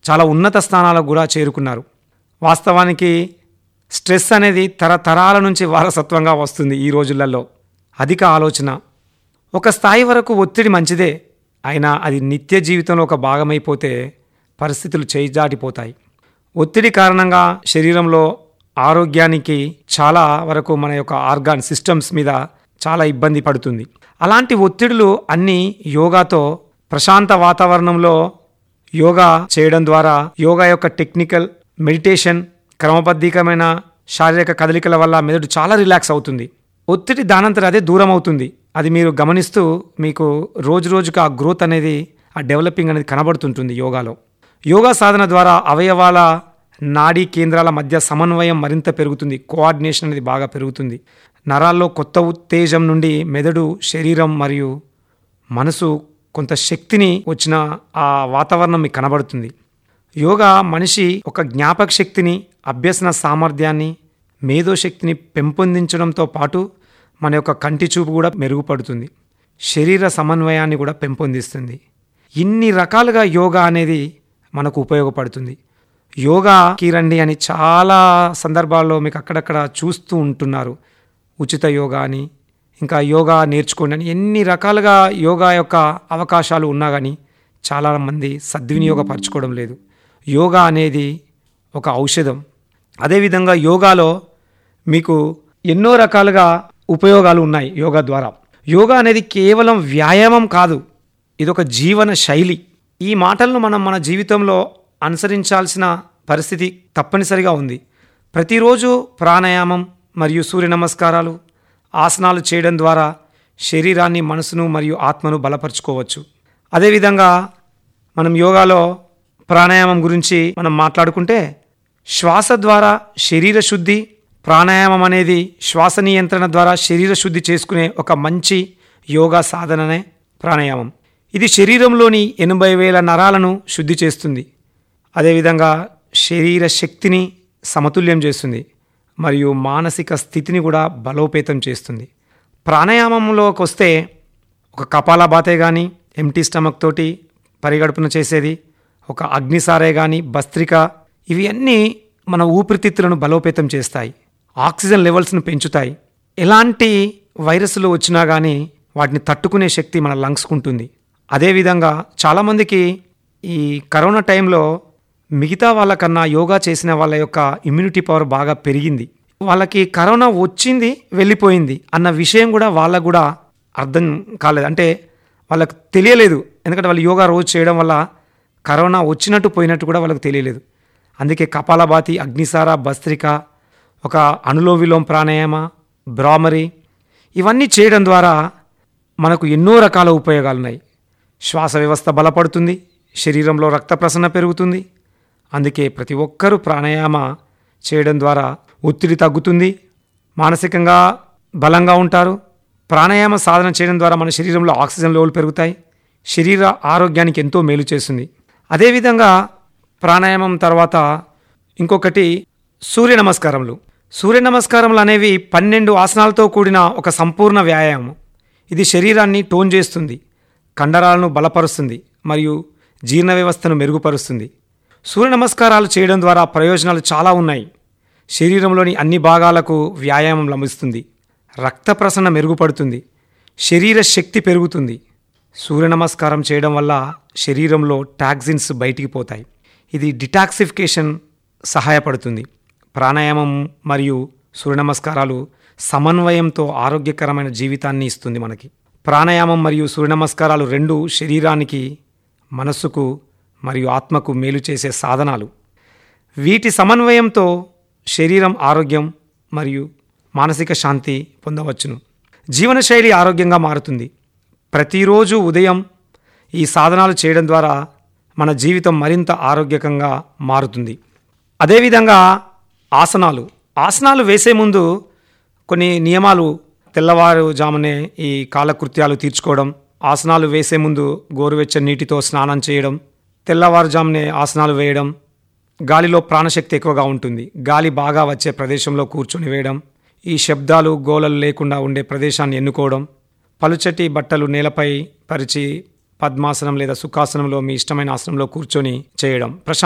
చాలా ఉన్నత స్థానాలకు కూడా చేరుకున్నారు వాస్తవానికి స్ట్రెస్ అనేది తరతరాల నుంచి వారసత్వంగా వస్తుంది ఈ రోజులలో అధిక ఆలోచన ఒక స్థాయి వరకు ఒత్తిడి మంచిదే అయినా అది నిత్య జీవితంలో ఒక భాగమైపోతే పరిస్థితులు చేయిదాటిపోతాయి ఒత్తిడి కారణంగా శరీరంలో ఆరోగ్యానికి చాలా వరకు మన యొక్క ఆర్గాన్ సిస్టమ్స్ మీద చాలా ఇబ్బంది పడుతుంది అలాంటి ఒత్తిడులు అన్నీ యోగాతో ప్రశాంత వాతావరణంలో యోగా చేయడం ద్వారా యోగా యొక్క టెక్నికల్ మెడిటేషన్ క్రమబద్ధీకమైన శారీరక కదలికల వల్ల మెదడు చాలా రిలాక్స్ అవుతుంది ఒత్తిడి దానంతర అదే దూరం అవుతుంది అది మీరు గమనిస్తూ మీకు రోజు రోజుకు ఆ గ్రోత్ అనేది ఆ డెవలపింగ్ అనేది కనబడుతుంటుంది యోగాలో యోగా సాధన ద్వారా అవయవాల నాడీ కేంద్రాల మధ్య సమన్వయం మరింత పెరుగుతుంది కోఆర్డినేషన్ అనేది బాగా పెరుగుతుంది నరాల్లో కొత్త ఉత్తేజం నుండి మెదడు శరీరం మరియు మనసు కొంత శక్తిని వచ్చిన ఆ వాతావరణం మీకు కనబడుతుంది యోగా మనిషి ఒక జ్ఞాపక శక్తిని అభ్యసన సామర్థ్యాన్ని మేధోశక్తిని పెంపొందించడంతో పాటు మన యొక్క కంటి చూపు కూడా మెరుగుపడుతుంది శరీర సమన్వయాన్ని కూడా పెంపొందిస్తుంది ఇన్ని రకాలుగా యోగా అనేది మనకు ఉపయోగపడుతుంది యోగాకి రండి అని చాలా సందర్భాల్లో మీకు అక్కడక్కడ చూస్తూ ఉంటున్నారు ఉచిత యోగా అని ఇంకా యోగా నేర్చుకోండి అని ఎన్ని రకాలుగా యోగా యొక్క అవకాశాలు ఉన్నా కానీ చాలామంది సద్వినియోగపరచుకోవడం లేదు యోగా అనేది ఒక ఔషధం అదేవిధంగా యోగాలో మీకు ఎన్నో రకాలుగా ఉపయోగాలు ఉన్నాయి యోగా ద్వారా యోగా అనేది కేవలం వ్యాయామం కాదు ఇదొక జీవన శైలి ఈ మాటలను మనం మన జీవితంలో అనుసరించాల్సిన పరిస్థితి తప్పనిసరిగా ఉంది ప్రతిరోజు ప్రాణాయామం మరియు సూర్య నమస్కారాలు ఆసనాలు చేయడం ద్వారా శరీరాన్ని మనసును మరియు ఆత్మను బలపరుచుకోవచ్చు అదేవిధంగా మనం యోగాలో ప్రాణాయామం గురించి మనం మాట్లాడుకుంటే శ్వాస ద్వారా శరీర శుద్ధి ప్రాణాయామం అనేది శ్వాస నియంత్రణ ద్వారా శరీర శుద్ధి చేసుకునే ఒక మంచి యోగా సాధననే ప్రాణాయామం ఇది శరీరంలోని ఎనభై వేల నరాలను శుద్ధి చేస్తుంది అదేవిధంగా శరీర శక్తిని సమతుల్యం చేస్తుంది మరియు మానసిక స్థితిని కూడా బలోపేతం చేస్తుంది ప్రాణాయామంలోకి వస్తే ఒక కపాలభాతే కానీ ఎంటీ స్టమక్ తోటి పరిగడుపున చేసేది ఒక అగ్నిసారే కానీ భస్త్రిక ఇవి అన్నీ మన ఊపిరితిత్తులను బలోపేతం చేస్తాయి ఆక్సిజన్ లెవెల్స్ను పెంచుతాయి ఎలాంటి వైరస్లు వచ్చినా కానీ వాటిని తట్టుకునే శక్తి మన లంగ్స్కు ఉంటుంది అదేవిధంగా చాలామందికి ఈ కరోనా టైంలో మిగతా వాళ్ళకన్నా యోగా చేసిన వాళ్ళ యొక్క ఇమ్యూనిటీ పవర్ బాగా పెరిగింది వాళ్ళకి కరోనా వచ్చింది వెళ్ళిపోయింది అన్న విషయం కూడా వాళ్ళకు కూడా అర్థం కాలేదు అంటే వాళ్ళకు తెలియలేదు ఎందుకంటే వాళ్ళు యోగా రోజు చేయడం వల్ల కరోనా వచ్చినట్టు పోయినట్టు కూడా వాళ్ళకి తెలియలేదు అందుకే కపాలభాతి అగ్నిసార భస్త్రిక ఒక అనులో విలోమ ప్రాణాయామ బ్రామరీ ఇవన్నీ చేయడం ద్వారా మనకు ఎన్నో రకాల ఉపయోగాలు ఉన్నాయి శ్వాస వ్యవస్థ బలపడుతుంది శరీరంలో రక్త ప్రసరణ పెరుగుతుంది అందుకే ప్రతి ఒక్కరూ ప్రాణాయామ చేయడం ద్వారా ఒత్తిడి తగ్గుతుంది మానసికంగా బలంగా ఉంటారు ప్రాణాయామ సాధన చేయడం ద్వారా మన శరీరంలో ఆక్సిజన్ లెవెల్ పెరుగుతాయి శరీర ఆరోగ్యానికి ఎంతో మేలు చేస్తుంది అదేవిధంగా ప్రాణాయామం తర్వాత ఇంకొకటి సూర్య నమస్కారములు సూర్య నమస్కారములు అనేవి పన్నెండు ఆసనాలతో కూడిన ఒక సంపూర్ణ వ్యాయామం ఇది శరీరాన్ని టోన్ చేస్తుంది కండరాలను బలపరుస్తుంది మరియు జీర్ణ వ్యవస్థను మెరుగుపరుస్తుంది సూర్య నమస్కారాలు చేయడం ద్వారా ప్రయోజనాలు చాలా ఉన్నాయి శరీరంలోని అన్ని భాగాలకు వ్యాయామం లభిస్తుంది రక్త ప్రసరణ మెరుగుపడుతుంది శరీర శక్తి పెరుగుతుంది సూర్య నమస్కారం చేయడం వల్ల శరీరంలో టాక్సిన్స్ బయటికి పోతాయి ఇది డిటాక్సిఫికేషన్ సహాయపడుతుంది ప్రాణాయామం మరియు సూర్య నమస్కారాలు సమన్వయంతో ఆరోగ్యకరమైన జీవితాన్ని ఇస్తుంది మనకి ప్రాణాయామం మరియు సూర్య నమస్కారాలు రెండు శరీరానికి మనస్సుకు మరియు ఆత్మకు మేలు చేసే సాధనాలు వీటి సమన్వయంతో శరీరం ఆరోగ్యం మరియు మానసిక శాంతి పొందవచ్చును జీవనశైలి ఆరోగ్యంగా మారుతుంది ప్రతిరోజు ఉదయం ఈ సాధనాలు చేయడం ద్వారా మన జీవితం మరింత ఆరోగ్యకంగా మారుతుంది అదేవిధంగా ఆసనాలు ఆసనాలు వేసే ముందు కొన్ని నియమాలు తెల్లవారుజామునే ఈ కాలకృత్యాలు తీర్చుకోవడం ఆసనాలు వేసే ముందు గోరువెచ్చని నీటితో స్నానం చేయడం తెల్లవారుజామునే ఆసనాలు వేయడం గాలిలో ప్రాణశక్తి ఎక్కువగా ఉంటుంది గాలి బాగా వచ్చే ప్రదేశంలో కూర్చొని వేయడం ఈ శబ్దాలు గోలలు లేకుండా ఉండే ప్రదేశాన్ని ఎన్నుకోవడం పలుచటి బట్టలు నేలపై పరిచి పద్మాసనం లేదా సుఖాసనంలో మీ ఇష్టమైన ఆసనంలో కూర్చొని చేయడం ప్రశాంత